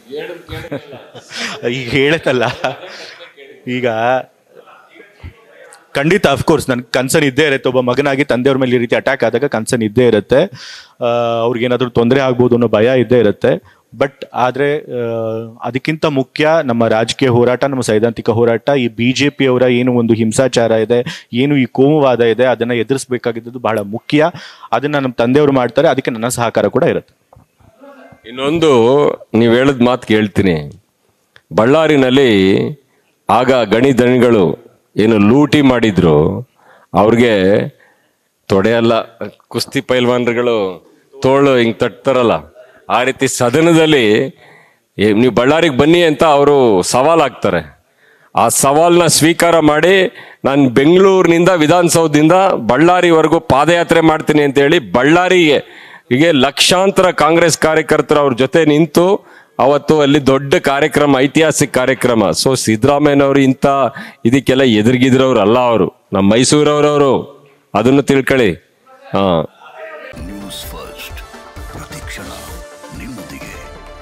ಈಗ ಹೇಳತ್ತಲ್ಲ ಈಗ ಖಂಡಿತ ಅಫ್ಕೋರ್ಸ್ ನನ್ ಕನ್ಸರ್ನ್ ಇದ್ದೇ ಇರುತ್ತೆ ಒಬ್ಬ ಮಗನಾಗಿ ತಂದೆಯವ್ರ ಮೇಲೆ ಈ ರೀತಿ ಅಟ್ಯಾಕ್ ಆದಾಗ ಕನ್ಸರ್ನ್ ಇದ್ದೇ ಇರುತ್ತೆ ಆ, ಅವ್ರಿಗೇನಾದ್ರೂ ತೊಂದರೆ ಆಗ್ಬೋದು ಅನ್ನೋ ಭಯ ಇದ್ದೇ ಇರುತ್ತೆ ಬಟ್ ಆದ್ರೆ ಆ, ಅದಕ್ಕಿಂತ ಮುಖ್ಯ ನಮ್ಮ ರಾಜಕೀಯ ಹೋರಾಟ ನಮ್ಮ ಸೈದ್ಧಾಂತಿಕ ಹೋರಾಟ ಈ ಬಿಜೆಪಿ ಅವರ ಏನು ಒಂದು ಹಿಂಸಾಚಾರ ಇದೆ ಏನು ಈ ಕೋಮುವಾದ ಇದೆ ಅದನ್ನ ಎದುರಿಸಬೇಕಾಗಿದ್ದು ಬಹಳ ಮುಖ್ಯ ಅದನ್ನ ನಮ್ಮ ತಂದೆಯವರು ಮಾಡ್ತಾರೆ ಅದಕ್ಕೆ ನನ್ನ ಸಹಕಾರ ಕೂಡ ಇರುತ್ತೆ ಇನ್ನೊಂದು ನೀವು ಹೇಳದ್ ಮಾತು ಕೇಳ್ತೀನಿ ಬಳ್ಳಾರಿನಲ್ಲಿ ಆಗ ಗಣಿ ದಣಿಗಳು ಏನು ಲೂಟಿ ಮಾಡಿದ್ರು ಅವ್ರಿಗೆ ತೊಡೆಯಲ್ಲ ಕುಸ್ತಿ ಪೈಲ್ವಾನ್ರುಗಳು ತೋಳು ಹಿಂಗ್ ತಟ್ತಾರಲ್ಲ ಆ ರೀತಿ ಸದನದಲ್ಲಿ ಏ- ನೀವು ಬಳ್ಳಾರಿಗೆ ಬನ್ನಿ ಅಂತ ಅವರು ಸವಾಲ್ ಹಾಕ್ತಾರೆ ಆ ಸವಾಲ್ನ ಸ್ವೀಕಾರ ಮಾಡಿ ನಾನು ಬೆಂಗಳೂರಿನಿಂದ ವಿಧಾನಸೌಧದಿಂದ ಬಳ್ಳಾರಿವರೆಗೂ ಪಾದಯಾತ್ರೆ ಮಾಡ್ತೀನಿ ಅಂತ ಹೇಳಿ ಬಳ್ಳಾರಿಗೆ ಹೀಗೆ ಲಕ್ಷಾಂತರ ಕಾಂಗ್ರೆಸ್ ಕಾರ್ಯಕರ್ತರು ಅವ್ರ ಜೊತೆ ನಿಂತು ಅವತ್ತು ಅಲ್ಲಿ ದೊಡ್ಡ ಕಾರ್ಯಕ್ರಮ ಐತಿಹಾಸಿಕ ಕಾರ್ಯಕ್ರಮ ಸೊ ಸಿದ್ದರಾಮಯ್ಯನವರು ಇಂಥ ಇದಕ್ಕೆಲ್ಲ ಎದುರುಗಿದ್ರವ್ರು ಅಲ್ಲ ಅವರು ನಮ್ಮ ಮೈಸೂರವ್ರವರು ಅದನ್ನು ತಿಳ್ಕೊಳ್ಳಿ ಹಾ ನ್ಯೂಸ್ ಫಸ್ಟ್ ಪ್ರತಿಕ್ಷಣ ನಿಮ್ಮೊಂದಿಗೆ